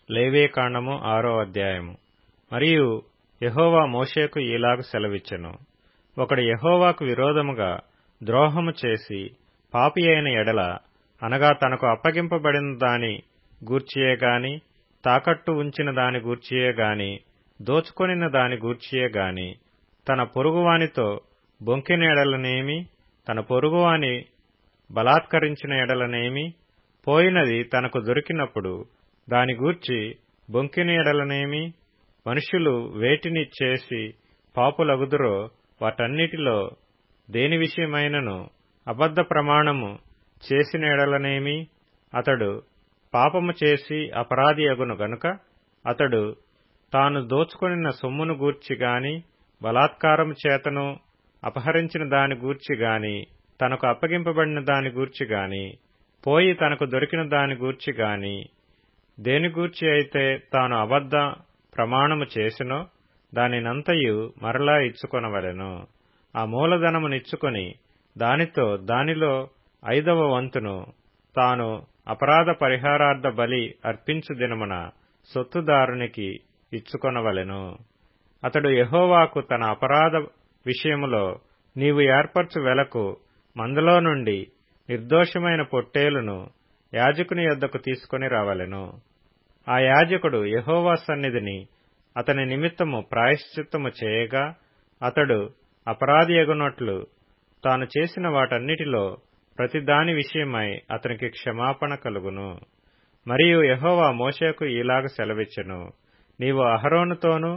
లేవీకాండము ఆరో అధ్యాయము మరియు యెహోవా మోషేకు ఈలాగు సెలవిచ్చెను ఒకడు యెహోవాకు విరోధముగా ద్రోహము చేసి పాపి అయిన ఎడల అనగా తనకు అప్పగింపబడిన దాని గూర్చియే గాని తాకట్టు ఉంచిన దాని గూర్చియే గాని దోచుకొనిన దాని గూర్చియే గాని తన పొరుగువానితో బొంకిన ఎడలనేమి తన పొరుగువాని బలాత్కరించిన ఎడలనేమి పోయినది తనకు దొరికినప్పుడు దాని గూర్చి బొంకిన ఎడలనేమి మనుష్యులు వేటిని చేసి పాపులగుదురో వాటన్నిటిలో దేని విషయమైనను అబద్ధ ప్రమాణము చేసిన ఎడలనేమి అతడు పాపము చేసి అపరాధి అగును గనుక అతడు తాను దోచుకొనిన సొమ్మును గూర్చి గాని బలాత్కారము చేతను అపహరించిన దాని గూర్చి గాని తనకు అప్పగింపబడిన దాని గూర్చి గాని పోయి తనకు దొరికిన దాని గూర్చి గాని దేని గూర్చి అయితే తాను అబద్ధ ప్రమాణము చేసినో దానినంతయు మరలా ఇచ్చుకొనవలెను ఆ మూలధనమునిచ్చుకొని దానితో దానిలో ఐదవ వంతును తాను అపరాధ పరిహారార్థ బలి అర్పించు దినమున సొత్తుదారునికి ఇచ్చుకొనవలెను అతడు యెహోవాకు తన అపరాధ విషయములో నీవు ఏర్పరచు వెలకు మందలో నుండి నిర్దోషమైన పొట్టేలును యాజకుని యొద్దకు తీసుకుని రావలెను ఆ యాజకుడు యెహోవా సన్నిధిని అతని నిమిత్తము ప్రాయశ్చిత్తము చేయగా అతడు అపరాధి ఎగునట్లు తాను చేసిన వాటన్నిటిలో ప్రతిదాని విషయమై అతనికి క్షమాపణ కలుగును మరియు యెహోవా మోషేకు ఈలాగ సెలవిచ్చెను నీవు అహరోనుతోనూ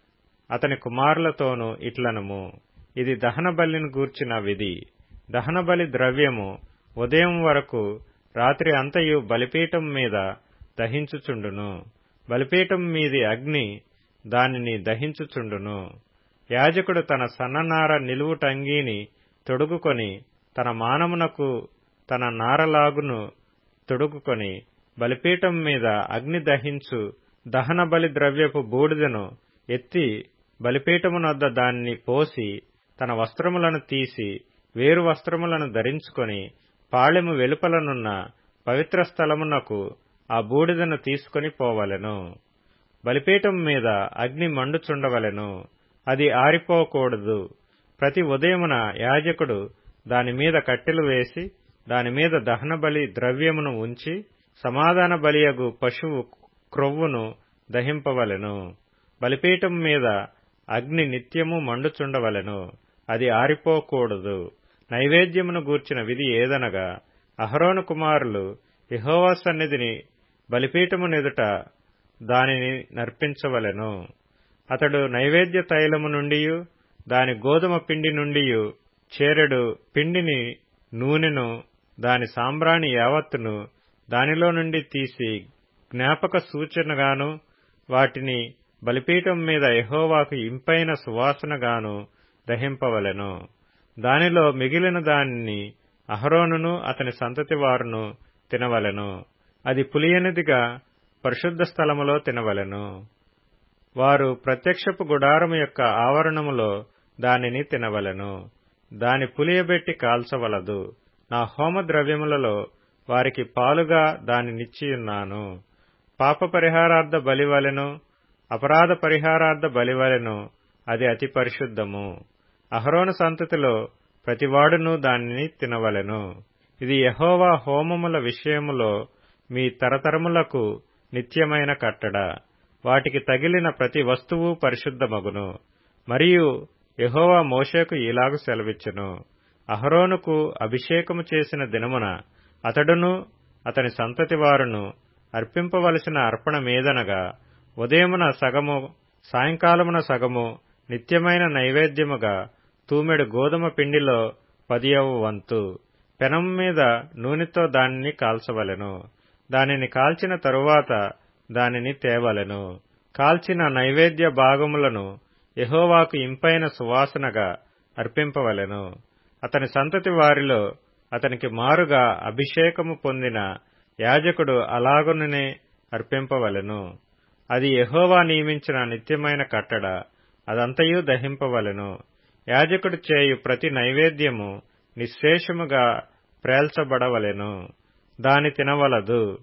అతని కుమారులతోనూ ఇట్లనుము ఇది దహన బలిని గూర్చిన విధి దహన బలి ద్రవ్యము ఉదయం వరకు రాత్రి అంతయు బలిపీఠం మీద దహించుచుండును బలిపీఠం మీది అగ్ని దానిని దహించుచుండును యాజకుడు తన సన్ననార నిలువుటంగీని తొడుగుకొని తన మానమునకు తన నారలాగును తొడుగుకొని బలిపీఠం మీద అగ్ని దహించు దహన బలి ద్రవ్యపు బూడిదను ఎత్తి బలిపీఠమునొద్ద దాన్ని పోసి తన వస్త్రములను తీసి వేరు వస్త్రములను ధరించుకొని పాళెము వెలుపలనున్న పవిత్ర స్థలమునకు ఆ బూడిదను తీసుకొని పోవలెను బలిపీఠం మీద అగ్ని మండుచుండవలెను అది ఆరిపోకూడదు ప్రతి ఉదయమున యాజకుడు దాని మీద కట్టెలు వేసి దాని మీద దహన బలి ద్రవ్యమును ఉంచి సమాధాన బలియగు పశువు క్రొవ్వును దహింపవలెను బలిపీఠం మీద అగ్ని నిత్యము మండుచుండవలెను అది ఆరిపోకూడదు నైవేద్యమును గూర్చిన విధి ఏదనగా అహరోను కుమారులు యహోవా సన్నిధిని బలిపీఠమునెదుట దానిని నర్పించవలెను అతడు నైవేద్య తైలము నుండి దాని గోధుమ పిండి నుండి చేరెడు పిండిని నూనెను దాని సాంబ్రాణి యావత్తును దానిలో నుండి తీసి జ్ఞాపక సూచనగాను వాటిని బలిపీఠం మీద యహోవాకు ఇంపైన సువాసనగాను దహింపవలెను దానిలో మిగిలిన దానిని అహరోనును అతని సంతతి వారును తినవలెను అది పులియనిదిగా పరిశుద్ధ స్థలములో తినవలెను వారు ప్రత్యక్షపు గుడారము యొక్క ఆవరణములో దానిని తినవలెను దాని పులియబెట్టి కాల్చవలదు నా హోమ ద్రవ్యములలో వారికి పాలుగా దానినిచ్చియున్నాను పాప పరిహారార్థ బలివలెను అపరాధ పరిహారార్థ బలివలెను అది అతి పరిశుద్ధము అహరోను సంతతిలో ప్రతివాడును దానిని తినవలెను ఇది యహోవా హోమముల విషయములో మీ తరతరములకు నిత్యమైన కట్టడ వాటికి తగిలిన ప్రతి వస్తువు పరిశుద్ధమగును మరియు యహోవా మోషేకు ఇలాగు సెలవిచ్చెను అహరోనుకు అభిషేకము చేసిన దినమున అతడును అతని సంతతి వారును అర్పింపవలసిన అర్పణ మీదనగా ఉదయమున సగము సాయంకాలమున సగము నిత్యమైన నైవేద్యముగా తూమెడు గోధుమ పిండిలో పదియవ వంతు పెనం మీద నూనెతో దానిని కాల్చవలెను దానిని కాల్చిన తరువాత దానిని తేవలెను కాల్చిన నైవేద్య భాగములను యహోవాకు ఇంపైన సువాసనగా అర్పింపవలెను అతని సంతతి వారిలో అతనికి మారుగా అభిషేకము పొందిన యాజకుడు అలాగుననే అర్పింపవలెను అది యహోవా నియమించిన నిత్యమైన కట్టడ అదంతయు దహింపవలెను యాజకుడు చేయు ప్రతి నైవేద్యము నిశ్శేషముగా ప్రేల్చబడవలెను దాని తినవలదు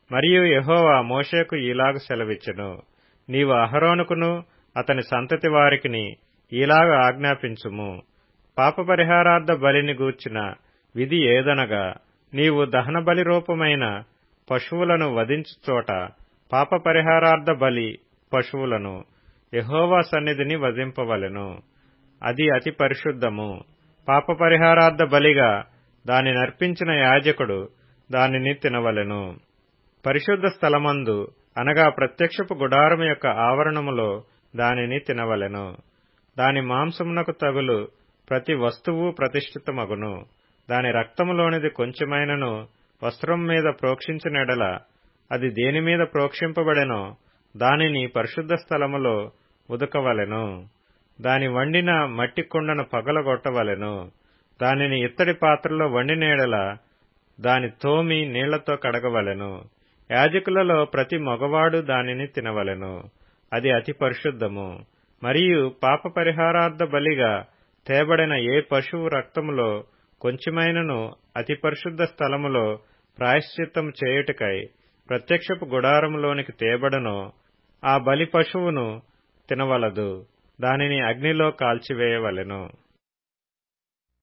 మరియు యెహోవా మోషేకు ఈలాగు సెలవిచ్చెను నీవు అహరోనుకును అతని సంతతి వారికిని ఈలాగ ఆజ్ఞాపించుము పాపపరిహారార్థ బలిని గూర్చిన విధి ఏదనగా నీవు దహన బలి రూపమైన పశువులను వధించు చోట పాపపరిహారార్థ బలి పశువులను యెహోవా సన్నిధిని వధింపవలెను అది అతి పరిశుద్ధము పాపపరిహారార్థ బలిగా దాని నర్పించిన యాజకుడు దానిని తినవలెను పరిశుద్ధ స్థలమందు అనగా ప్రత్యక్షపు గుడారము యొక్క ఆవరణములో దానిని తినవలెను దాని మాంసమునకు తగులు ప్రతి వస్తువు ప్రతిష్ఠితమగును దాని రక్తములోనిది కొంచెమైనను వస్త్రం మీద ప్రోక్షించినెడల అది దేని మీద ప్రోక్షింపబడెనో దానిని పరిశుద్ధ స్థలములో ఉదకవలెను దాని వండిన మట్టి కుండను పగలగొట్టవలెను దానిని ఇత్తడి పాత్రలో వండినేడల దాని తోమి నీళ్లతో కడగవలెను యాజకులలో ప్రతి మగవాడు దానిని తినవలెను అది అతి పరిశుద్ధము మరియు పాప పరిహారార్థ బలిగా తేబడిన ఏ పశువు రక్తములో కొంచెమైనను అతి పరిశుద్ధ స్థలములో ప్రాయశ్చిత్తము చేయుటకై ప్రత్యక్షపు గుడారములోనికి తేబడనో ఆ బలి పశువును తినవలదు దానిని అగ్నిలో కాల్చివేయవలెను